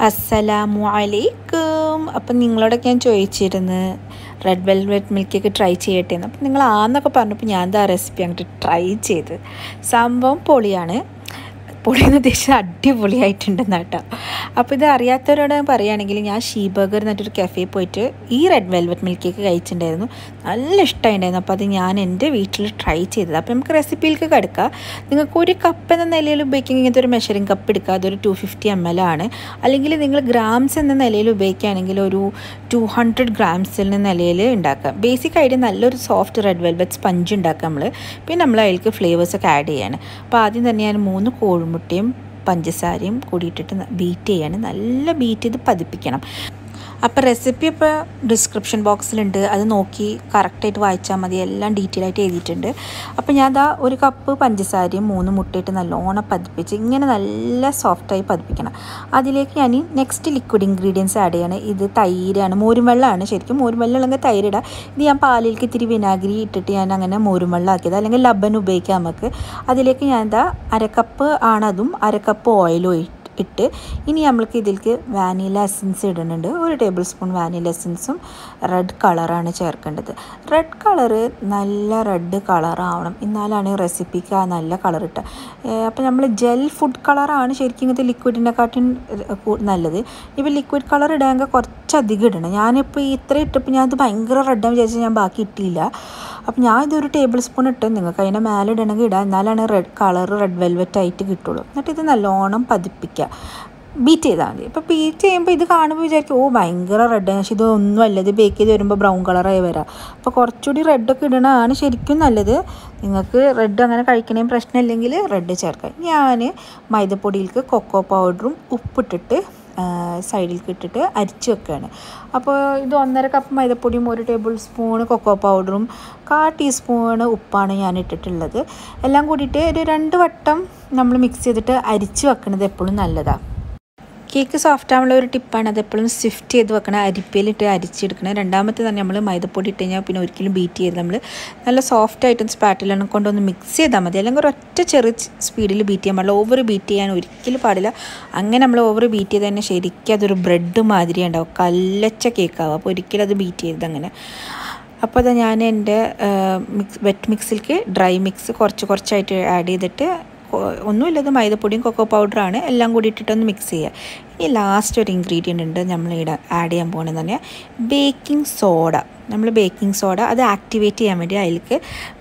അസ്സലാമു അലൈക്കും അപ്പം നിങ്ങളോടൊക്കെ ഞാൻ ചോദിച്ചിരുന്നു red velvet milk cake try ചെയ്യട്ടെ എന്ന് അപ്പം നിങ്ങൾ ആന്നൊക്കെ പറഞ്ഞപ്പോൾ ഞാൻ എന്താ റെസിപ്പി അങ്ങോട്ട് ട്രൈ ചെയ്ത് സംഭവം പൊളിയാണ് പൊളിയെന്ന് ഉദ്ദേശിച്ചത് അടിപൊളിയായിട്ടുണ്ടെന്ന് കേട്ടോ അപ്പോൾ ഇത് അറിയാത്തവരോട് പറയുകയാണെങ്കിൽ ഞാൻ ഷീ ബർഗർ എന്നിട്ടൊരു കഫേ പോയിട്ട് ഈ റെഡ് വെൽവെറ്റ് മിൽക്ക് കേക്ക് കഴിച്ചിട്ടുണ്ടായിരുന്നു നല്ല ഇഷ്ടമായിട്ടുണ്ടായിരുന്നു അപ്പോൾ അത് ഞാൻ എൻ്റെ വീട്ടിൽ ട്രൈ ചെയ്തത് അപ്പോൾ നമുക്ക് റെസിപ്പിയിലേക്ക് കിടക്കാം നിങ്ങൾക്ക് ഒരു കപ്പ് എന്ന നിലയിൽ ഉപയോഗിക്കുക ഇങ്ങനത്തെ ഒരു മെഷറിംഗ് കപ്പ് എടുക്കുക അതൊരു ടു ഫിഫ്റ്റി എം എൽ ആണ് അല്ലെങ്കിൽ നിങ്ങൾ ഗ്രാംസ് എന്ന നിലയിൽ ഉപയോഗിക്കുകയാണെങ്കിൽ ഒരു ടു ഹൺഡ്രഡ് ഗ്രാംസിൽ നിലയിൽ ഉണ്ടാക്കാം ബേസിക് ആയിട്ട് നല്ലൊരു സോഫ്റ്റ് റെഡ് വെൽവെറ്റ് സ്പഞ്ച് ഉണ്ടാക്കാം നമ്മൾ പിന്നെ നമ്മൾ അതിലേക്ക് ഫ്ലേവേഴ്സൊക്കെ ആഡ് ചെയ്യാണ് അപ്പോൾ ആദ്യം തന്നെ ഞാൻ മൂന്ന് കോഴിമുട്ടയും പഞ്ചസാരയും കൂടി ഇട്ടിട്ട് ബീറ്റ് ചെയ്യാണ് നല്ല ബീറ്റ് ചെയ്ത് പതിപ്പിക്കണം അപ്പോൾ റെസിപ്പി ഇപ്പോൾ ഡിസ്ക്രിപ്ഷൻ ബോക്സിലുണ്ട് അത് നോക്കി കറക്റ്റായിട്ട് വായിച്ചാൽ മതി എല്ലാം ഡീറ്റെയിൽ ആയിട്ട് എഴുതിയിട്ടുണ്ട് അപ്പോൾ ഞാൻ അതാ ഒരു കപ്പ് പഞ്ചസാരയും മൂന്ന് മുട്ടയിട്ട് നല്ലോണം പതിപ്പിച്ച് ഇങ്ങനെ നല്ല സോഫ്റ്റായി പതിപ്പിക്കണം അതിലേക്ക് ഞാൻ നെക്സ്റ്റ് ലിക്വിഡ് ഇൻഗ്രീഡിയൻസ് ആഡ് ചെയ്യാണ് ഇത് തൈരാണ് മോരും വെള്ളമാണ് ശരിക്കും മോരും വെള്ളം അല്ലെങ്കിൽ തൈരിടുക ഇത് ഞാൻ പാലിലേക്ക് ഇത്തിരി വിനാഗിരി ഇട്ടിട്ട് ഞാൻ അങ്ങനെ മോരും വെള്ളം ആക്കിയത് അല്ലെങ്കിൽ ലബൻ ഉപയോഗിക്കാം നമുക്ക് അതിലേക്ക് ഞാൻ എന്താ അരക്കപ്പ് ആണതും അരക്കപ്പ് ഓയിലും ഇട്ട് ഇനി നമ്മൾക്ക് ഇതിലേക്ക് വാനില എസൻസ് ഇടുന്നുണ്ട് ഒരു ടേബിൾ സ്പൂൺ വാനില എസൻസും റെഡ് കളറാണ് ചേർക്കേണ്ടത് റെഡ് കളറ് നല്ല റെഡ് കളറാവണം എന്നാലാണ് റെസിപ്പിക്ക് ആ നല്ല കളർ ഇട്ടുക അപ്പോൾ നമ്മൾ ജെൽ ഫുഡ് കളറാണ് ശരിക്കും ഇങ്ങനത്തെ ലിക്വിഡിനെക്കാട്ടും നല്ലത് ഇപ്പോൾ ലിക്വിഡ് കളർ ഇടാമെങ്കിൽ കുറച്ചധികം ഇടണം ഞാനിപ്പോൾ ഇത്ര ഇട്ടപ്പോൾ ഞാൻ ഇത് ഭയങ്കര റെഡാന്ന് വിചാരിച്ചാൽ ഞാൻ ബാക്കി ഇട്ടില്ല അപ്പോൾ ഞാൻ ഇതൊരു ടേബിൾ സ്പൂൺ ഇട്ട് നിങ്ങൾക്ക് അതിൻ്റെ മേലെ ഇടണമെങ്കിൽ ഇടാം എന്നാലാണ് റെഡ് കളർ റെഡ് വെൽവെറ്റ് ആയിട്ട് കിട്ടുള്ളൂ എന്നിട്ട് ഇത് നല്ലോണം പതിപ്പിക്കുക ബീറ്റ് ചെയ്താൽ മതി ഇപ്പോൾ ബീറ്റ് ചെയ്യുമ്പോൾ ഇത് കാണുമ്പോൾ വിചാരിക്കും ഓ ഭയങ്കര റെഡ് പക്ഷേ ഇതൊന്നും അല്ല ഇത് ബേക്ക് ചെയ്ത് വരുമ്പോൾ ബ്രൗൺ കളറായി വരാം അപ്പോൾ കുറച്ചുകൂടി റെഡൊക്കെ ഇടണതാണ് ശരിക്കും നല്ലത് നിങ്ങൾക്ക് റെഡ് അങ്ങനെ കഴിക്കണേ പ്രശ്നമില്ലെങ്കിൽ റെഡ് ചേർക്കാം ഞാൻ മൈദപ്പൊടിയിലേക്ക് കൊക്കോ പൗഡറും ഉപ്പിട്ടിട്ട് സൈഡിലേക്ക് ഇട്ടിട്ട് അരിച്ച് വെക്കുകയാണ് അപ്പോൾ ഇത് ഒന്നര കപ്പ് മൈദപ്പൊടിയും ഒരു ടേബിൾ സ്പൂൺ കൊക്കോ പൗഡറും കാ ടീസ്പൂണ് ഉപ്പാണ് ഞാൻ ഇട്ടിട്ടുള്ളത് എല്ലാം കൂടിയിട്ട് ഒരു രണ്ട് വട്ടം നമ്മൾ മിക്സ് ചെയ്തിട്ട് അരിച്ച് വെക്കുന്നത് എപ്പോഴും നല്ലതാണ് കേക്ക് സോഫ്റ്റ് ആവുള്ള ഒരു ടിപ്പാണ് അത് എപ്പോഴും സ്വിഫ്റ്റ് ചെയ്ത് വെക്കണം അരിപ്പയിലിട്ട് അരിച്ചെടുക്കണം രണ്ടാമത്തെ തന്നെ നമ്മൾ മൈദപ്പൊടി ഇട്ട് കഴിഞ്ഞാൽ പിന്നെ ഒരിക്കലും ബീറ്റ് ചെയ്ത് നമ്മൾ നല്ല സോഫ്റ്റ് ആയിട്ടും സ്പാറ്റിലാണ് കൊണ്ടൊന്ന് മിക്സ് ചെയ്താൽ മതി അല്ലെങ്കിൽ ഒരൊറ്റ ചെറിയ സ്പീഡിൽ ബീറ്റ് ചെയ്യാൻ പാടില്ല ഓവർ ബീറ്റ് ചെയ്യാൻ ഒരിക്കലും പാടില്ല അങ്ങനെ നമ്മൾ ഓവർ ബീറ്റ് ചെയ്ത് തന്നെ ശരിക്കും അതൊരു ബ്രെഡ് മാതിരി ഉണ്ടാവും കല്ലച്ച കേക്കാവും അപ്പോൾ ഒരിക്കലും അത് ബീറ്റ് ചെയ്ത് അങ്ങനെ അപ്പോൾ അത് ഞാൻ എൻ്റെ മിക്സ് വെറ്റ് മിക്സിലേക്ക് ഡ്രൈ മിക്സ് കുറച്ച് കുറച്ചായിട്ട് ആഡ് ചെയ്തിട്ട് ഒന്നുമില്ലത് മൈദപ്പൊടിയും കൊക്കോ പൗഡറാണ് എല്ലാം കൂടി ഇട്ടിട്ടൊന്ന് മിക്സ് ചെയ്യുക ഇനി ലാസ്റ്റ് ഒരു ഇൻഗ്രീഡിയൻ്റ് ഉണ്ട് നമ്മൾ ഇവിടെ ആഡ് ചെയ്യാൻ പോകുന്നത് തന്നെ ബേക്കിംഗ് സോഡ നമ്മൾ ബേക്കിംഗ് സോഡ അത് ആക്ടിവേറ്റ് ചെയ്യാൻ വേണ്ടി അതിലേക്ക്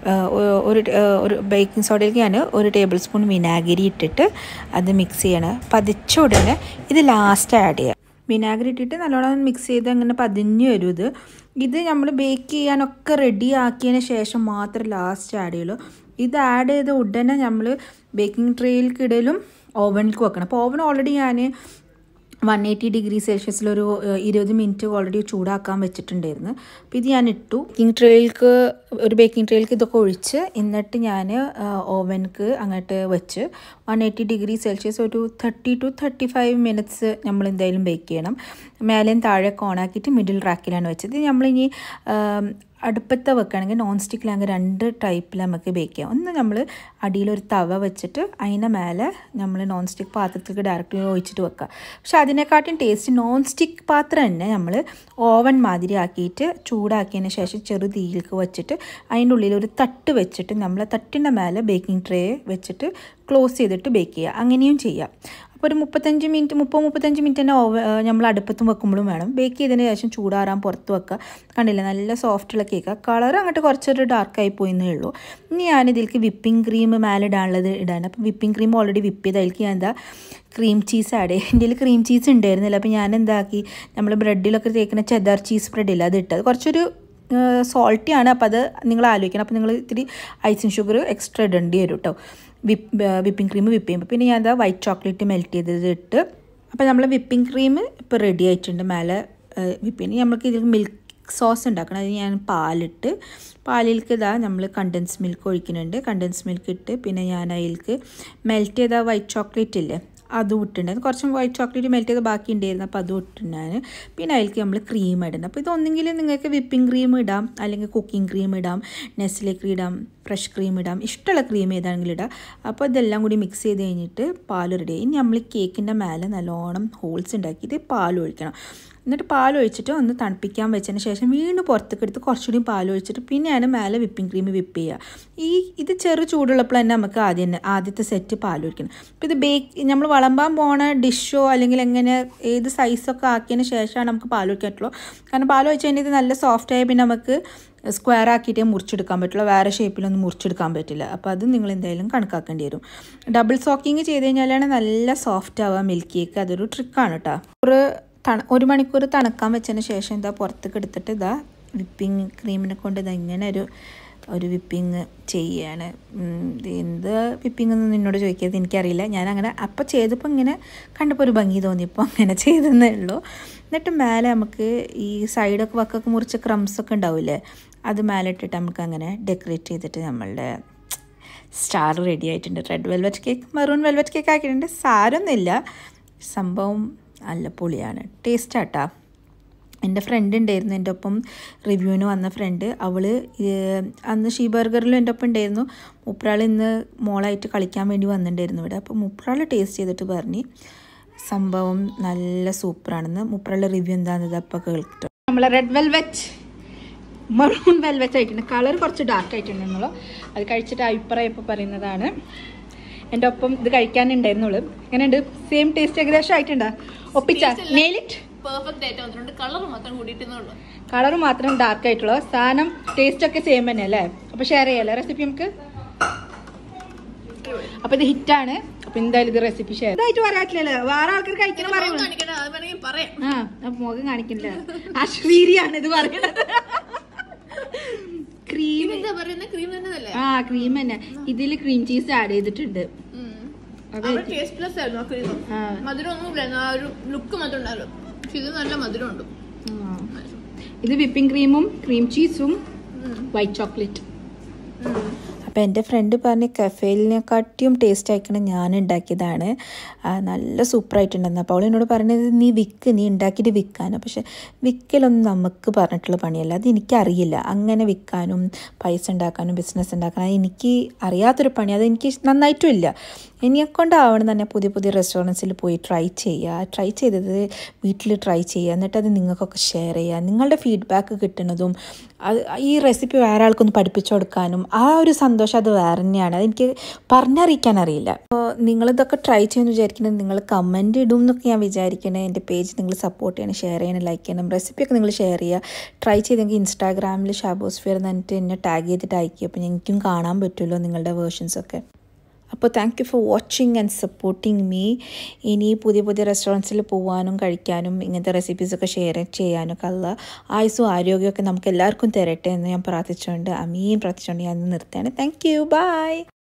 ഒരു ഒരു ബേക്കിംഗ് സോഡയിലേക്ക് ഞാൻ ഒരു ടേബിൾ സ്പൂൺ വിനാഗിരി ഇട്ടിട്ട് അത് മിക്സ് ചെയ്യണം പതിച്ച ഉടനെ ഇത് ലാസ്റ്റ് ആഡ് ചെയ്യുക വിനാഗിരി ഇട്ടിട്ട് നല്ലോണം മിക്സ് ചെയ്ത് അങ്ങനെ പതിഞ്ഞ് വരും ഇത് ഇത് നമ്മൾ ബേക്ക് ചെയ്യാനൊക്കെ റെഡി ആക്കിയതിന് ശേഷം മാത്രം ലാസ്റ്റ് ആഡ് ചെയ്യുള്ളൂ ഇത് ആഡ് ചെയ്ത ഉടനെ നമ്മൾ ബേക്കിംഗ് ട്രേയിൽക്കിടയിലും ഓവനിലേക്ക് വെക്കണം അപ്പോൾ ഓവൻ ഓൾറെഡി ഞാൻ വൺ എയ്റ്റി ഡിഗ്രി സെൽഷ്യസിലൊരു ഇരുപത് മിനിറ്റ് ഓൾറെഡി ചൂടാക്കാൻ വെച്ചിട്ടുണ്ടായിരുന്നു അപ്പോൾ ഇത് ഞാൻ ഇട്ടു ബേക്കിംഗ് ട്രേയിൽക്ക് ഒരു ബേക്കിംഗ് ട്രേയിൽക്ക് ഇതൊക്കെ ഒഴിച്ച് എന്നിട്ട് ഞാൻ ഓവൻക്ക് അങ്ങോട്ട് വെച്ച് വൺ എയ്റ്റി ഡിഗ്രി സെൽഷ്യസ് ഒരു thirty to thirty five minutes നമ്മൾ എന്തായാലും ബേക്ക് ചെയ്യണം മേലെയും താഴെയൊക്കെ ഓണാക്കിയിട്ട് മിഡിൽ റാക്കിലാണ് വെച്ചത് നമ്മളിനി അടുപ്പത്ത് വെക്കുകയാണെങ്കിൽ നോൺ സ്റ്റിക്കിലാണെങ്കിൽ രണ്ട് ടൈപ്പിൽ നമുക്ക് ബേക്ക് ചെയ്യാം ഒന്ന് നമ്മൾ അടിയിലൊരു തവ വെച്ചിട്ട് അതിൻ്റെ മേലെ നമ്മൾ നോൺ സ്റ്റിക്ക് പാത്രത്തിലേക്ക് ഡയറക്റ്റ് ഒഴിച്ചിട്ട് വെക്കുക പക്ഷെ അതിനെക്കാട്ടും ടേസ്റ്റ് നോൺ സ്റ്റിക്ക് പാത്രം തന്നെ നമ്മൾ ഓവൻ മാതിരി ആക്കിയിട്ട് ചൂടാക്കിയതിന് ശേഷം ചെറു തീയിലേക്ക് വെച്ചിട്ട് അതിൻ്റെ ഉള്ളിൽ ഒരു തട്ട് വെച്ചിട്ട് നമ്മൾ തട്ടിൻ്റെ മേലെ ബേക്കിംഗ് ട്രേ വെച്ചിട്ട് ക്ലോസ് ചെയ്തിട്ട് ബേക്ക് ചെയ്യുക അങ്ങനെയും ചെയ്യാം അപ്പോൾ ഒരു മുപ്പത്തഞ്ച് മിനിറ്റ് മുപ്പത് മുപ്പത്തഞ്ച് മിനിറ്റ് തന്നെ ഓവ നമ്മൾ അടുപ്പത്തും വെക്കുമ്പോഴും വേണം ബേക്ക് ചെയ്തതിന് ശേഷം ചൂടാറാൻ പുറത്ത് വെക്കുക കണ്ടില്ലേ നല്ല സോഫ്റ്റുള്ള കേക്ക് കളർ അങ്ങോട്ട് കുറച്ചൊരു ഡാർക്കായി പോയെന്നേ ഉള്ളൂ ഇനി ഞാനിതിലേക്ക് വിപ്പിംഗ് ക്രീം മേലെ ഇടാനുള്ളത് ഇടാൻ അപ്പോൾ വിപ്പിംഗ് ക്രീം ഓൾറെഡി വിപ്പ് ചെയ്ത് അതിലേക്ക് ഞാൻ എന്താ ക്രീം ചീസ് ആഡ് ചെയ്യും എൻ്റെ ക്രീം ചീസ് ഉണ്ടായിരുന്നില്ല അപ്പോൾ ഞാൻ എന്താക്കി നമ്മൾ ബ്രെഡിലൊക്കെ തേക്കുന്ന ചെദർ ചീസ് ബ്രെഡില്ല അത് ഇട്ടത് കുറച്ചൊരു സോൾട്ടി ആണ് അപ്പോൾ അത് നിങ്ങൾ ആലോചിക്കണം അപ്പോൾ നിങ്ങൾ ഇത്തിരി ഐസിങ് ഷുഗർ എക്സ്ട്രാ ഇടേണ്ടി വരും കേട്ടോ വിപ്പ് വിപ്പിംഗ് ക്രീം വിപ്പ് ചെയ്യുമ്പോൾ പിന്നെ ഞാൻ എന്താ വൈറ്റ് ചോക്ലേറ്റ് മെൽറ്റ് ചെയ്തത് ഇട്ട് അപ്പോൾ നമ്മൾ വിപ്പിംഗ് ക്രീം ഇപ്പോൾ റെഡി ആയിട്ടുണ്ട് മേലെ വിപ്പിന് നമ്മൾക്ക് ഇതിൽ മിൽക്ക് സോസ് ഉണ്ടാക്കണം അത് ഞാൻ പാലിട്ട് പാലിലേക്ക് ഇതാ നമ്മൾ കണ്ടൻസ് മിൽക്ക് ഒഴിക്കുന്നുണ്ട് കണ്ടൻസ് മിൽക്ക് ഇട്ട് പിന്നെ ഞാൻ അതിലേക്ക് മെൽറ്റ് ചെയ്ത വൈറ്റ് ചോക്ലേറ്റ് ഇല്ലേ അതും ഇട്ടിട്ടുണ്ടായിരുന്നു കുറച്ചും വൈറ്റ് ചോക്ലേറ്റ് മെൽറ്റ് ചെയ്ത് ബാക്കി ഉണ്ടായിരുന്നു അപ്പോൾ അതും ഇട്ടിട്ടുണ്ടായിരുന്നു പിന്നെ അതിലേക്ക് നമ്മൾ ക്രീം ഇടുന്നത് അപ്പോൾ ഇതൊന്നെങ്കിൽ നിങ്ങൾക്ക് വിപ്പിംഗ് ക്രീം ഇടാം അല്ലെങ്കിൽ കുക്കിംഗ് ക്രീം ഇടാം നെസ്ലെ ക്രീം ഇടാം ഫ്രഷ് ക്രീം ഇടാം ഇഷ്ടമുള്ള ക്രീം ഏതാണെങ്കിലും ഇടാം അപ്പോൾ ഇതെല്ലാം കൂടി മിക്സ് ചെയ്ത് കഴിഞ്ഞിട്ട് പാൽ റെഡി ഇനി നമ്മൾ കേക്കിൻ്റെ മേലെ നല്ലോണം ഹോൾസ് ഉണ്ടാക്കിയിട്ട് പാൽ ഒഴിക്കണം എന്നിട്ട് പാൽ ഒഴിച്ചിട്ട് ഒന്ന് തണുപ്പിക്കാൻ വെച്ചതിന് ശേഷം വീണ്ടും പുറത്തേക്ക് എടുത്ത് കുറച്ചുകൂടി പാൽ ഒഴിച്ചിട്ട് പിന്നെയാണ് മേലെ വിപ്പിംഗ് ക്രീം വിപ്പ് ചെയ്യുക ഈ ഇത് ചെറു ചൂടുള്ളപ്പോൾ തന്നെ നമുക്ക് ആദ്യം തന്നെ ആദ്യത്തെ സെറ്റ് പാൽ ഒഴിക്കണം അപ്പോൾ ഇത് ബേക്ക് നമ്മൾ വിളമ്പാൻ പോണ ഡിഷോ അല്ലെങ്കിൽ എങ്ങനെ ഏത് സൈസൊക്കെ ആക്കിയതിന് ശേഷമാണ് നമുക്ക് പാൽ ഒഴിക്കാൻ പറ്റുള്ളൂ കാരണം പാൽ ഒഴിച്ച് കഴിഞ്ഞാൽ ഇത് നല്ല സോഫ്റ്റ് ആയി പിന്നെ നമുക്ക് സ്ക്വയർ ആക്കിയിട്ടേ മുറിച്ചെടുക്കാൻ പറ്റുള്ളൂ വേറെ ഷേപ്പിലൊന്നും മുറിച്ചെടുക്കാൻ പറ്റില്ല അപ്പോൾ അത് നിങ്ങൾ എന്തായാലും കണക്കാക്കേണ്ടി വരും ഡബിൾ സോക്കിങ് ചെയ്ത് കഴിഞ്ഞാലാണ് നല്ല സോഫ്റ്റ് ആവുക മിൽക്ക് കേക്ക് അതൊരു ട്രിക്കാണ് കേട്ടോ ഒരു തണ ഒരു മണിക്കൂർ തണുക്കാൻ വെച്ചതിന് ശേഷം ഇതാ പുറത്തേക്ക് എടുത്തിട്ട് ഇതാ വിപ്പിംഗ് ക്രീമിനെ കൊണ്ട് ഇതാ ഇങ്ങനെ ഒരു ഒരു വിപ്പിങ് ചെയ്യാണ് ഉം, ഇത് എന്ത് വിപ്പിംഗ് എന്ന് നിന്നോട് ചോദിക്കാതെ എനിക്കറിയില്ല ഞാൻ അങ്ങനെ അപ്പം ചെയ്തപ്പോൾ ഇങ്ങനെ കണ്ടപ്പോൾ ഒരു ഭംഗി തോന്നിയപ്പോൾ അങ്ങനെ ചെയ്തെന്നേ ഉള്ളൂ എന്നിട്ട് മേലെ നമുക്ക് ഈ സൈഡൊക്കെ വക്കൊക്കെ മുറിച്ച് ക്രംസ് ഒക്കെ ഉണ്ടാവില്ലേ അത് മേലെ ഇട്ടിട്ട് നമുക്ക് അങ്ങനെ ഡെക്കറേറ്റ് ചെയ്തിട്ട് നമ്മളുടെ സ്റ്റാർ റെഡി ആയിട്ടുണ്ട് red velvet cake maroon velvet cake ആക്കിയിട്ടുണ്ട് സാരമൊന്നുമില്ല സംഭവം നല്ല പൊളിയാണ് ടേസ്റ്റ് ആട്ടാ എൻ്റെ ഫ്രണ്ട് ഉണ്ടായിരുന്നു എൻ്റെ ഒപ്പം റിവ്യൂവിന് വന്ന ഫ്രണ്ട് അവൾ അന്ന് ഷീ ബർഗറിലും എൻ്റെ ഒപ്പം ഉണ്ടായിരുന്നു മുപ്രാൾ ഇന്ന് മോളായിട്ട് കളിക്കാൻ വേണ്ടി വന്നിട്ടുണ്ടായിരുന്നു ഇവിടെ അപ്പോൾ മുപ്രാൾ ടേസ്റ്റ് ചെയ്തിട്ട് പറഞ്ഞ് സംഭവം നല്ല സൂപ്പറാണെന്ന് മുപ്രാളുടെ റിവ്യൂ എന്താണെന്ന് അപ്പോൾ കേൾക്കും നമ്മളെ റെഡ് വെൽവെറ്റ് മറൂൺ വെൽവെറ്റ് ആയിട്ടുണ്ട് കളർ കുറച്ച് ഡാർക്ക് ആയിട്ടുണ്ടെന്നുള്ളൂ അത് കഴിച്ചിട്ട് അഭിപ്രായം ഇപ്പോൾ പറയുന്നതാണ് എൻ്റെ ഒപ്പം ഇത് കഴിക്കാനുണ്ടായിരുന്നുള്ളൂ എങ്ങനെയുണ്ട് സെയിം ടേസ്റ്റ് ഏകദേശം ആയിട്ടുണ്ടോ ഒപ്പിച്ച നെയിലിറ്റ് പെർഫെക്റ്റ് ആയിട്ട് വന്നിട്ടുണ്ട് കളർ മാത്രം കൂടിയിട്ടുള്ളൂ കളർ മാത്രം ഡാർക്ക് ആയിട്ടുള്ളൂ സാധനം ടേസ്റ്റ് ഒക്കെ സെയിം തന്നെ അല്ലേ അപ്പൊ ഷെയർ ചെയ്യാലോ റെസിപ്പി നമുക്ക് അപ്പൊ ഇത് ഹിറ്റാണ് അപ്പൊ എന്തായാലും ഇത് റെസിപ്പി ഷെയർ ഇതായിട്ട് പറയാറ്റില്ലല്ലോ വേറെ ആൾക്കാർ കഴിക്കണം പറയുന്നത് കാണിക്കട്ടെ അത് വേണമെങ്കിൽ പറയാം ആ അപ്പൊ മുഖം കാണിക്കില്ല അശ്വീരിയാണ് ഇത് പറയുന്നത് ക്രീം എന്താ പറയുന്നത് ക്രീം തന്നെയല്ലേ ആ ക്രീം തന്നെ ഇതില് ക്രീം ചീസ് ആഡ് ചെയ്തിട്ടുണ്ട് അവിടെ ടേസ്റ്റ് പ്ലസ് ആയിരുന്നു ആ ക്രീം ആ, മധുരം ഒന്നും ഇല്ലായിരുന്നു ആ ഒരു ലുക്ക് മാത്രം ഉണ്ടായിരുന്നു പക്ഷെ ഇത് നല്ല മധുരം ഉണ്ട് ആ. ഇത് വിപ്പിംഗ് ക്രീമും ക്രീം ചീസും വൈറ്റ് ചോക്ലേറ്റ് അപ്പോൾ എൻ്റെ ഫ്രണ്ട് പറഞ്ഞ് കഫേലിനെക്കാട്ടിയും ടേസ്റ്റ് ആയിക്കണം ഞാൻ ഉണ്ടാക്കിയതാണ് ആ, നല്ല സൂപ്പറായിട്ടുണ്ടെന്ന് അപ്പോൾ അവൾ എന്നോട് പറഞ്ഞത് നീ വിക്ക് നീ ഉണ്ടാക്കിയിട്ട് വിൽക്കാനോ പക്ഷെ വിൽക്കലൊന്നും നമുക്ക് പറഞ്ഞിട്ടുള്ള പണിയല്ല അത് എനിക്കറിയില്ല അങ്ങനെ വിൽക്കാനും പൈസ ഉണ്ടാക്കാനും ബിസിനസ് ഉണ്ടാക്കാനും എനിക്ക് അറിയാത്തൊരു പണി അത് എനിക്ക് നന്നായിട്ടും ഇല്ല എന്നെക്കൊണ്ടാവണം തന്നെ പുതിയ പുതിയ റെസ്റ്റോറൻറ്റ്സിൽ പോയി ട്രൈ ചെയ്യുക ട്രൈ ചെയ്തത് വീട്ടിൽ ട്രൈ ചെയ്യുക എന്നിട്ട് അത് നിങ്ങൾക്കൊക്കെ ഷെയർ ചെയ്യുക നിങ്ങളുടെ ഫീഡ്ബാക്ക് കിട്ടുന്നതും അത് ഈ റെസിപ്പി വേറെ ആൾക്കൊന്ന് പഠിപ്പിച്ചു കൊടുക്കാനും ആ ഒരു സന്തോഷം അത് വേറെ തന്നെയാണ് അതെനിക്ക് പറഞ്ഞറിയിക്കാൻ അറിയില്ല അപ്പോൾ നിങ്ങളിതൊക്കെ ട്രൈ ചെയ്യുമെന്ന് വിചാരിക്കുന്നത് നിങ്ങൾ കമൻറ്റ് ഇടും എന്നൊക്കെ ഞാൻ വിചാരിക്കണേ എൻ്റെ പേജ് നിങ്ങൾ സപ്പോർട്ട് ചെയ്യണം ഷെയർ ചെയ്യണം ലൈക്ക് ചെയ്യണം റെസിപ്പിയൊക്കെ നിങ്ങൾ ഷെയർ ചെയ്യുക ട്രൈ ചെയ്തെങ്കിൽ ഇൻസ്റ്റാഗ്രാമിൽ ഷാബോസ്ഫിയർ എന്നിട്ട് എന്നെ ടാഗ് ചെയ്തിട്ട് അയക്കുക അപ്പോൾ എനിക്കും കാണാൻ പറ്റുമല്ലോ നിങ്ങളുടെ വേർഷൻസൊക്കെ അപ്പോൾ thank you for watching and supporting me ഇനി പുതിയ പുതിയ റെസ്റ്റോറൻറ്റ്സിൽ പോകാനും കഴിക്കാനും ഇങ്ങനത്തെ റെസിപ്പീസൊക്കെ ഷെയർ ചെയ്യാനും ഒക്കെ ഉള്ള ആയുസ്സും ആരോഗ്യമൊക്കെ നമുക്ക് എല്ലാവർക്കും തരട്ടെ എന്ന് ഞാൻ പ്രാർത്ഥിച്ചുകൊണ്ട് അമീൻ പ്രാർത്ഥിച്ചുകൊണ്ട് ഞാൻ നിർത്തുകയാണ് താങ്ക് യു ബൈ